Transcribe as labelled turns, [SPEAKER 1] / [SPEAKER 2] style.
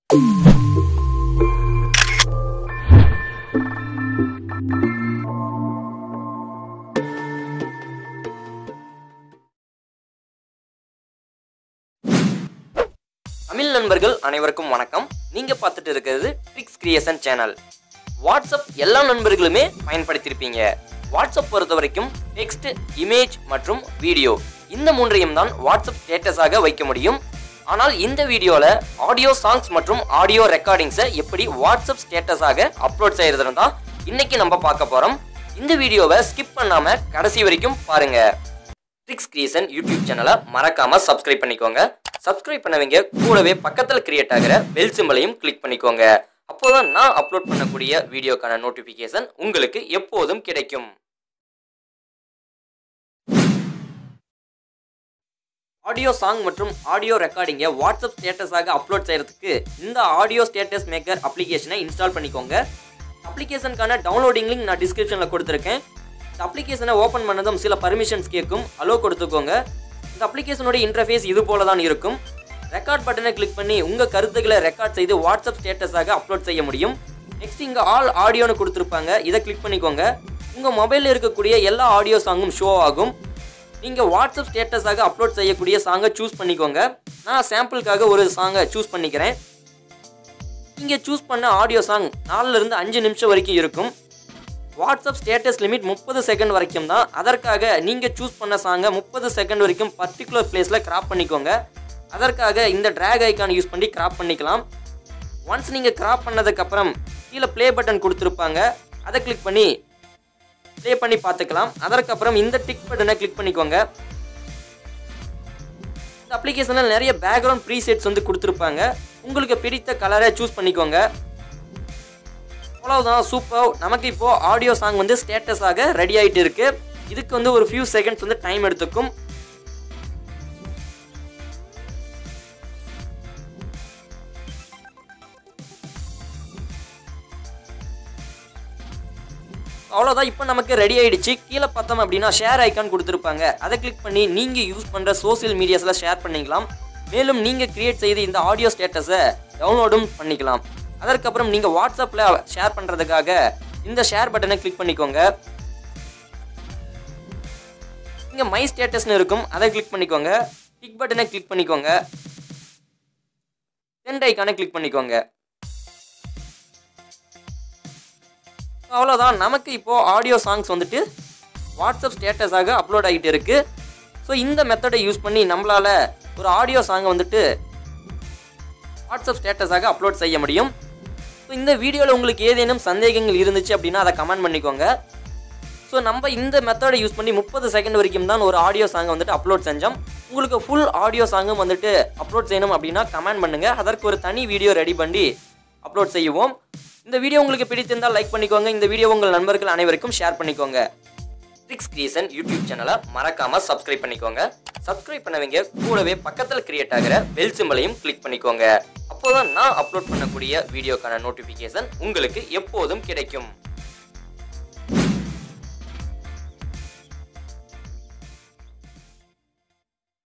[SPEAKER 1] தமிழ் நண்பர்கள் அனைவருக்கும் வணக்கம் நீங்க பார்த்துட்டு இருக்கிறது ட்ரிக்ஸ் கிரியேஷன் சேனல் வாட்ஸ்அப் எல்லா நண்பர்களுமே பயன்படுத்தியிருப்பீங்க வாட்ஸ்அப் பொறுத்த வரைக்கும் டெக்ஸ்ட் இமேஜ் மற்றும் வீடியோ இந்த மூன்றையும் தான் வாட்ஸ்அப் ஸ்டேட்டஸாக வைக்க முடியும் ஆனால் இந்த வீடியோவில் ஆடியோ சாங்ஸ் மற்றும் ஆடியோ ரெக்கார்டிங்ஸை எப்படி வாட்ஸ்அப் ஸ்டேட்டஸாக அப்லோட் செய்யறதுன்னு தான் இன்னைக்கு நம்ம பார்க்க போறோம் இந்த வீடியோவை ஸ்கிப் பண்ணாம கடைசி வரைக்கும் பாருங்க ட்ரிக்ஸ் கிரியேஷன் யூடியூப் சேனலை மறக்காம சப்ஸ்கிரைப் பண்ணிக்கோங்க சப்ஸ்கிரைப் பண்ணவங்க கூடவே பக்கத்தில் கிரியேட் ஆகிற பெல் சிம்பலையும் கிளிக் பண்ணிக்கோங்க அப்போதான் நான் அப்லோட் பண்ணக்கூடிய வீடியோக்கான நோட்டிஃபிகேஷன் உங்களுக்கு எப்போதும் கிடைக்கும் ஆடியோ சாங் மற்றும் ஆடியோ ரெக்கார்டிங்கை வாட்ஸ்அப் ஸ்டேட்டஸாக அப்லோட் செய்யறதுக்கு இந்த ஆடியோ ஸ்டேட்டஸ் மேக்கர் அப்ளிகேஷனை இன்ஸ்டால் பண்ணிக்கோங்க அப்ளிகேஷனுக்கான டவுன்லோடிங் லிங்க் நான் டிஸ்கிரிப்ஷனில் கொடுத்துருக்கேன் இந்த அப்ளிகேஷனை ஓப்பன் பண்ணதும் சில பர்மிஷன்ஸ் கேட்கும் அலோ கொடுத்துக்கோங்க இந்த அப்ளிகேஷனோட இன்டர்ஃபேஸ் இது போல தான் இருக்கும் ரெக்கார்ட் பட்டனை கிளிக் பண்ணி உங்கள் கருத்துக்களை ரெக்கார்ட் செய்து வாட்ஸ்அப் ஸ்டேட்டஸாக அப்லோட் செய்ய முடியும் நெக்ஸ்ட் இங்கே ஆல் ஆடியோன்னு கொடுத்துருப்பாங்க இதை கிளிக் பண்ணிக்கோங்க உங்கள் மொபைலில் இருக்கக்கூடிய எல்லா ஆடியோ சாங்கும் ஷோ ஆகும் நீங்கள் வாட்ஸ்அப் ஸ்டேட்டஸாக அப்லோட் செய்யக்கூடிய சாங்கை சூஸ் பண்ணிக்கோங்க நான் சாம்பிளுக்காக ஒரு சாங்கை சூஸ் பண்ணிக்கிறேன் நீங்கள் சூஸ் பண்ண ஆடியோ சாங் நாலுலேருந்து அஞ்சு நிமிஷம் வரைக்கும் இருக்கும் வாட்ஸ்அப் ஸ்டேட்டஸ் லிமிட் முப்பது செகண்ட் வரைக்கும் தான் அதற்காக நீங்கள் சூஸ் பண்ண சாங்கை முப்பது செகண்ட் வரைக்கும் பர்டிகுலர் பிளேஸில் கிராப் பண்ணிக்கோங்க அதற்காக இந்த ட்ராக் ஐக்கான் யூஸ் பண்ணி கிராப் பண்ணிக்கலாம் ஒன்ஸ் நீங்கள் கிராப் பண்ணதுக்கப்புறம் கீழே ப்ளே பட்டன் கொடுத்துருப்பாங்க அதை கிளிக் பண்ணி ப்ளே பண்ணி பார்த்துக்கலாம் அதற்கப்புறம் இந்த டிக் பட்டனை கிளிக் பண்ணிக்கோங்க இந்த அப்ளிகேஷனில் நிறைய பேக்ரவுண்ட் ப்ரீசெட்ஸ் வந்து கொடுத்துருப்பாங்க உங்களுக்கு பிடித்த கலரை சூஸ் பண்ணிக்கோங்க அவ்வளோதான் சூப்பர் நமக்கு இப்போ ஆடியோ சாங் வந்து ஸ்டேட்டஸாக ரெடி ஆகிட்டு இருக்கு இதுக்கு வந்து ஒரு ஃபியூ செகண்ட்ஸ் வந்து டைம் எடுத்துக்கும் அவ்வளோதான் இப்போ நமக்கு ரெடி ஆயிடுச்சு கீழே பார்த்தோம் அப்படின்னா ஷேர் ஐக்கான் கொடுத்துருப்பாங்க அதை கிளிக் பண்ணி நீங்கள் யூஸ் பண்ணுற சோஷியல் மீடியாஸில் ஷேர் பண்ணிக்கலாம் மேலும் நீங்கள் கிரியேட் செய்து இந்த ஆடியோ ஸ்டேட்டஸை டவுன்லோடும் பண்ணிக்கலாம் அதற்கப்புறம் நீங்கள் வாட்ஸ்அப்பில் ஷேர் பண்ணுறதுக்காக இந்த ஷேர் பட்டனை கிளிக் பண்ணிக்கோங்க இங்கே மை ஸ்டேட்டஸ்னு இருக்கும் அதை கிளிக் பண்ணிக்கோங்க டிக் பட்டனை கிளிக் பண்ணிக்கோங்க சென்ட் ஐக்கானை கிளிக் பண்ணிக்கோங்க அவ்வளோதான் நமக்கு இப்போது ஆடியோ சாங்ஸ் வந்துட்டு வாட்ஸ்அப் ஸ்டேட்டஸாக அப்லோட் ஆகிட்டு இருக்குது ஸோ இந்த மெத்தடை யூஸ் பண்ணி நம்மளால் ஒரு ஆடியோ சாங்கை வந்துட்டு வாட்ஸ்அப் ஸ்டேட்டஸாக அப்லோட் செய்ய முடியும் ஸோ இந்த வீடியோவில் உங்களுக்கு ஏதேனும் சந்தேகங்கள் இருந்துச்சு அப்படின்னா அதை கமெண்ட் பண்ணிக்கோங்க ஸோ நம்ம இந்த மெத்தடை யூஸ் பண்ணி முப்பது செகண்ட் வரைக்கும் தான் ஒரு ஆடியோ சாங்கை வந்துட்டு அப்லோட் செஞ்சோம் உங்களுக்கு ஃபுல் ஆடியோ சாங்கும் வந்துட்டு அப்லோட் செய்யணும் அப்படின்னா கமெண்ட் பண்ணுங்கள் அதற்கு ஒரு தனி வீடியோ ரெடி பண்ணி அப்லோட் செய்வோம் இந்த வீடியோ உங்களுக்கு பிடித்திருந்தால் லைக் பண்ணிக்கோங்க இந்த வீடியோ உங்கள் நண்பர்கள் அனைவருக்கும் ஷேர் பண்ணிக்கோங்க ட்ரிக்ஸ் கிரியேஷன் யூடியூப் சேனலை மறக்காம சப்ஸ்கிரைப் பண்ணிக்கோங்க சப்ஸ்கிரைப் பண்ணவங்க கூடவே பக்கத்தில் கிரியேட் ஆகிற பெல் சிம்பலையும் கிளிக் பண்ணிக்கோங்க அப்போதான் நான் அப்லோட் பண்ணக்கூடிய வீடியோக்கான நோட்டிஃபிகேஷன் உங்களுக்கு எப்போதும் கிடைக்கும்